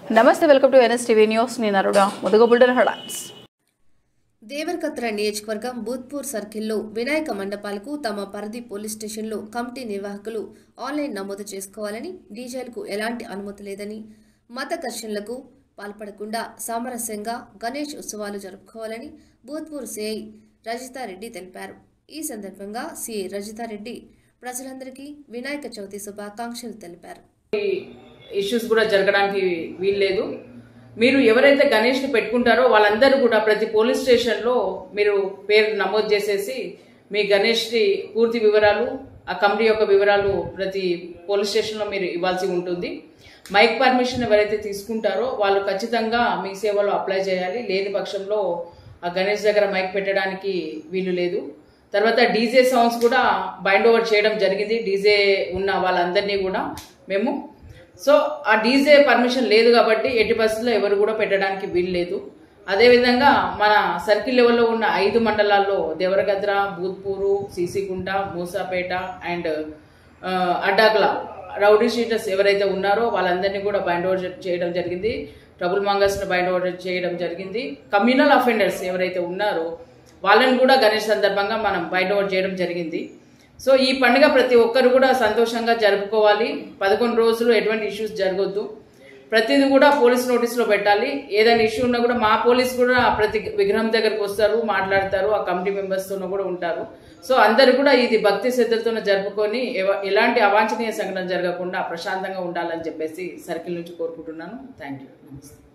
నమస్తే welcome to NS TV news నేను Aruna ముదుగ బుల్డన్ headlines దేవరకత్ర నియోజకవర్గం బూత్పూర్ సర్కిల్లో వినాయక మండపాలకు తమ పరిధి పోలీస్ స్టేషన్లో కమిటీ నిర్వాహకులు ఆన్లైన్ నమోదు చేసుకోవాలని డీజేలకు ఎలాంటి అనుమతి లేదని మత ఘర్షణలకు పాల్పడకుండా సామరస్యంగా గణేష్ ఉత్సవాలు జరుపుకోవాలని బూత్పూర్ సిఐ రజితారెడ్డి తెలిపారు ఈ సందర్భంగా సిఐ రజితారెడ్డి ప్రజలందరికీ వినాయక చవితి శుభాకాంక్షలు తెలిపారు ఇష్యూస్ కూడా జరగడానికి వీల్లేదు మీరు ఎవరైతే గణేష్ని పెట్టుకుంటారో వాళ్ళందరూ కూడా ప్రతి పోలీస్ స్టేషన్లో మీరు పేరు నమోదు చేసేసి మీ గణేష్ని పూర్తి వివరాలు ఆ కమిటీ యొక్క వివరాలు ప్రతి పోలీస్ స్టేషన్లో మీరు ఇవ్వాల్సి ఉంటుంది మైక్ పర్మిషన్ ఎవరైతే తీసుకుంటారో వాళ్ళు ఖచ్చితంగా మీ సేవలో అప్లై చేయాలి లేని పక్షంలో ఆ గణేష్ దగ్గర మైక్ పెట్టడానికి వీలు లేదు తర్వాత డీజే సాంగ్స్ కూడా బైండ్ ఓవర్ చేయడం జరిగింది డీజే ఉన్న వాళ్ళందరినీ కూడా మేము సో ఆ డీజే పర్మిషన్ లేదు కాబట్టి ఎట్టి పరిస్థితుల్లో ఎవరు కూడా పెట్టడానికి వీలు లేదు అదేవిధంగా మన సర్కిల్ లెవెల్లో ఉన్న ఐదు మండలాల్లో దేవరగద్ర భూత్పూరు సీసీకుంట మూసాపేట అండ్ ఆ, అడ్డాకుల రౌడీ షీటర్స్ ఎవరైతే ఉన్నారో వాళ్ళందరినీ కూడా బైండ్ ఓవర్ చేయడం జరిగింది ట్రబుల్ మాంగర్స్ని బైండ్ ఓవర్ చేయడం జరిగింది కమ్యూనల్ అఫెండర్స్ ఎవరైతే ఉన్నారో వాళ్ళని కూడా గణేష్ సందర్భంగా మనం బైండ్ ఓవర్ చేయడం జరిగింది సో ఈ పండుగ ప్రతి ఒక్కరు కూడా సంతోషంగా జరుపుకోవాలి పదకొండు రోజులు ఎటువంటి ఇష్యూస్ జరగొద్దు ప్రతిదీ కూడా పోలీస్ నోటీస్లో పెట్టాలి ఏదైనా ఇష్యూ ఉన్నా కూడా మా పోలీస్ కూడా ప్రతి విగ్రహం దగ్గరకు వస్తారు మాట్లాడతారు ఆ కమిటీ మెంబర్స్తో కూడా ఉంటారు సో అందరు కూడా ఇది భక్తి శ్రద్ధలతో జరుపుకొని ఎవ- ఎలాంటి అవాంఛనీయ సంఘటన జరగకుండా ప్రశాంతంగా ఉండాలని చెప్పేసి సర్కిల్ నుంచి కోరుకుంటున్నాను థ్యాంక్ యూ నమస్తే